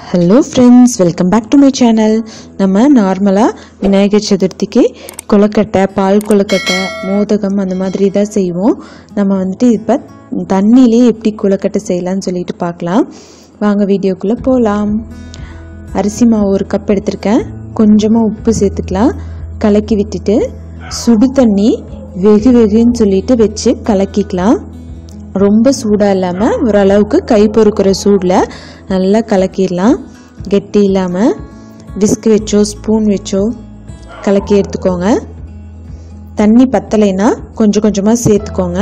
hello friends welcome back to my channel நம்ம நார்மலாக விநாயகர் சதுர்த்திக்கு கொழுக்கட்டை பால் கொழுக்கட்டை மோதகம் அந்த மாதிரி தான் செய்வோம் நம்ம வந்துட்டு இப்போ தண்ணியிலே எப்படி கொழுக்கட்டை செய்யலாம்னு சொல்லிட்டு பார்க்கலாம் வாங்க வீடியோக்குள்ளே போகலாம் அரிசி மாவு ஒரு கப் எடுத்திருக்கேன் கொஞ்சமாக உப்பு சேர்த்துக்கலாம் கலக்கி விட்டுட்டு சுடு தண்ணி வெகு வெகுன்னு சொல்லிட்டு வச்சு கலக்கிக்கலாம் ரொம்ப சூடாக இல்லாமல் ஓரளவுக்கு கை பொறுக்கிற சூடில் நல்லா கலக்கிடலாம் கெட்டி இல்லாமல் விஸ்க் வச்சோ ஸ்பூன் வச்சோ கலக்கி எடுத்துக்கோங்க தண்ணி பத்தலைன்னா கொஞ்சம் கொஞ்சமாக சேர்த்துக்கோங்க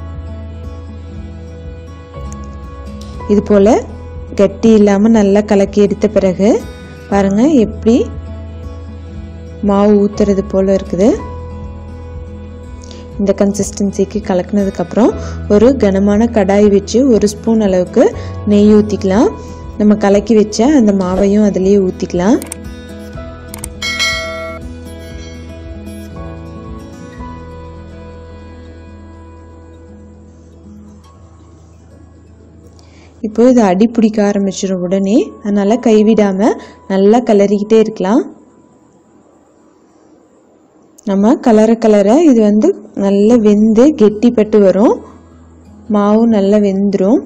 இது போல் கட்டி இல்லாமல் நல்லா கலக்கி எடுத்த பிறகு பாருங்கள் எப்படி மாவு ஊற்றுறது போல் இருக்குது இந்த கன்சிஸ்டன்சிக்கு கலக்கினதுக்கப்புறம் ஒரு கனமான கடாய் வச்சு ஒரு ஸ்பூன் அளவுக்கு நெய் ஊற்றிக்கலாம் நம்ம கலக்கி வச்ச அந்த மாவையும் அதுலேயே ஊற்றிக்கலாம் இப்போ இது அடி பிடிக்க ஆரம்பிச்சிடும் உடனே அதனால் கைவிடாமல் நல்லா கிளறிக்கிட்டே இருக்கலாம் நம்ம கலர கலர இது வந்து நல்லா வெந்து கெட்டிப்பட்டு வரும் மாவும் நல்லா வெந்துடும்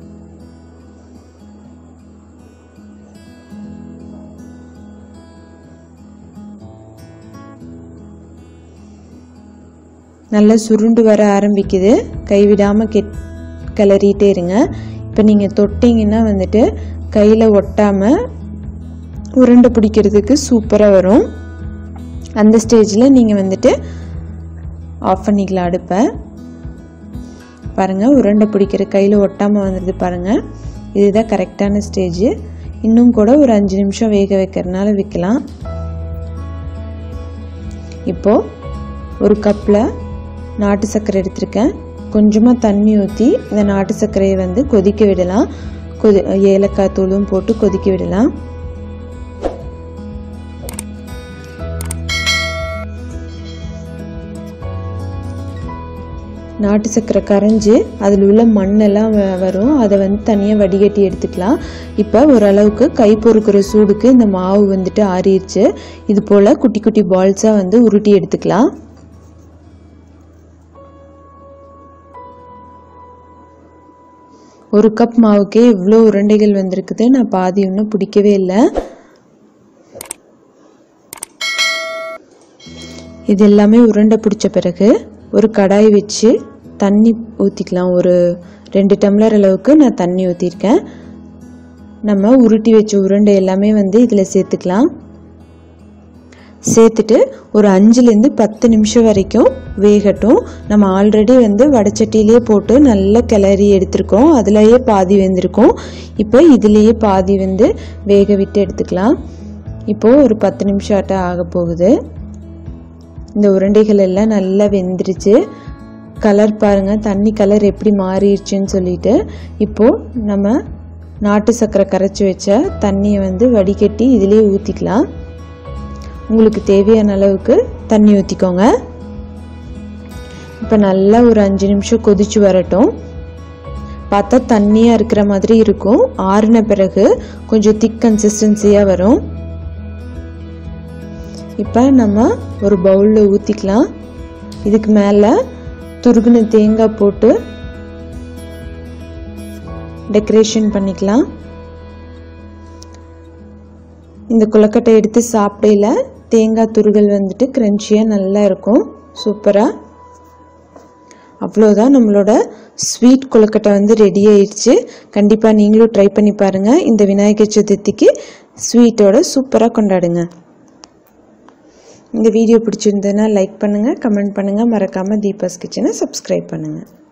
நல்லா சுருண்டு வர ஆரம்பிக்குது கைவிடாமல் கெட் கிளறிட்டே இருங்க இப்போ நீங்கள் தொட்டிங்கன்னா வந்துட்டு கையில் ஒட்டாமல் உருண்டை பிடிக்கிறதுக்கு சூப்பராக வரும் அந்த ஸ்டேஜில் நீங்கள் வந்துட்டு ஆஃப் பண்ணிக்கலாம் அடுப்பை பாருங்கள் உருண்டை பிடிக்கிற கையில் ஒட்டாமல் வந்துடுது பாருங்கள் இதுதான் கரெக்டான ஸ்டேஜ் இன்னும் கூட ஒரு அஞ்சு நிமிஷம் வேக வைக்கிறதுனால வைக்கலாம் இப்போது ஒரு கப்பில் நாட்டு சர்க்கரை எடுத்திருக்கேன் கொஞ்சமாக தண்ணி ஊற்றி இந்த நாட்டு சர்க்கரையை வந்து கொதிக்க விடலாம் கொதி ஏலக்காய் தூளும் போட்டு கொதிக்க விடலாம் நாட்டு சர்க்கரை கரைஞ்சி அதில் உள்ள மண்ணெல்லாம் வரும் அதை வந்து தனியாக வடிகட்டி எடுத்துக்கலாம் இப்போ ஓரளவுக்கு கை பொறுக்கிற சூடுக்கு இந்த மாவு வந்துட்டு ஆறிடுச்சு இது போல் குட்டி குட்டி பால்ஸாக வந்து உருட்டி எடுத்துக்கலாம் ஒரு கப் மாவுக்கே இவ்வளோ உருண்டைகள் வந்திருக்குது நான் பாதி ஒன்றும் பிடிக்கவே இல்லை இது எல்லாமே உருண்டை பிடிச்ச பிறகு ஒரு கடாய் வச்சு தண்ணி ஊற்றிக்கலாம் ஒரு ரெண்டு டம்ளர் அளவுக்கு நான் தண்ணி ஊற்றிருக்கேன் நம்ம உருட்டி வச்ச உருண்டை எல்லாமே வந்து இதில் சேர்த்துக்கலாம் சேர்த்துட்டு ஒரு அஞ்சுலேருந்து பத்து நிமிஷம் வரைக்கும் வேகட்டும் நம்ம ஆல்ரெடி வந்து வடச்சட்டியிலே போட்டு நல்லா கிளறி எடுத்திருக்கோம் அதுலேயே பாதி வெந்திருக்கும் இப்போ இதுலேயே பாதி வந்து வேக விட்டு எடுத்துக்கலாம் இப்போது ஒரு பத்து நிமிஷம் ஆட்ட ஆக போகுது இந்த உருண்டைகள் எல்லாம் நல்லா வெந்துருச்சு கலர் பாருங்கள் தண்ணி கலர் எப்படி மாறிடுச்சுன்னு சொல்லிட்டு இப்போது நம்ம நாட்டு சர்க்கரை கரைச்சி வச்ச தண்ணியை வந்து வடிகட்டி இதிலே ஊற்றிக்கலாம் உங்களுக்கு தேவையான அளவுக்கு தண்ணி ஊற்றிக்கோங்க இப்போ நல்லா ஒரு அஞ்சு நிமிஷம் கொதிச்சு வரட்டும் பார்த்தா தண்ணியாக இருக்கிற மாதிரி இருக்கும் ஆறின பிறகு கொஞ்சம் திக் கன்சிஸ்டன்சியாக வரும் இப்போ நம்ம ஒரு பவுலில் ஊற்றிக்கலாம் இதுக்கு மேலே துருகுன தேங்காய் போட்டு டெக்கரேஷன் பண்ணிக்கலாம் இந்த கொலக்கட்டை எடுத்து சாப்பிடையில தேங்காய் துருகல் வந்துட்டு க்ரன்ச்சியாக நல்லா இருக்கும் சூப்பராக அவ்வளோதான் நம்மளோட ஸ்வீட் கொழுக்கட்டை வந்து ரெடி ஆயிடுச்சு கண்டிப்பாக நீங்களும் ட்ரை பண்ணி பாருங்கள் இந்த விநாயகர் சதுர்த்திக்கு ஸ்வீட்டோட சூப்பராக கொண்டாடுங்க இந்த வீடியோ பிடிச்சிருந்ததுன்னா லைக் பண்ணுங்கள் கமெண்ட் பண்ணுங்கள் மறக்காமல் தீபாஸ் கிச்சனை சப்ஸ்கிரைப் பண்ணுங்கள்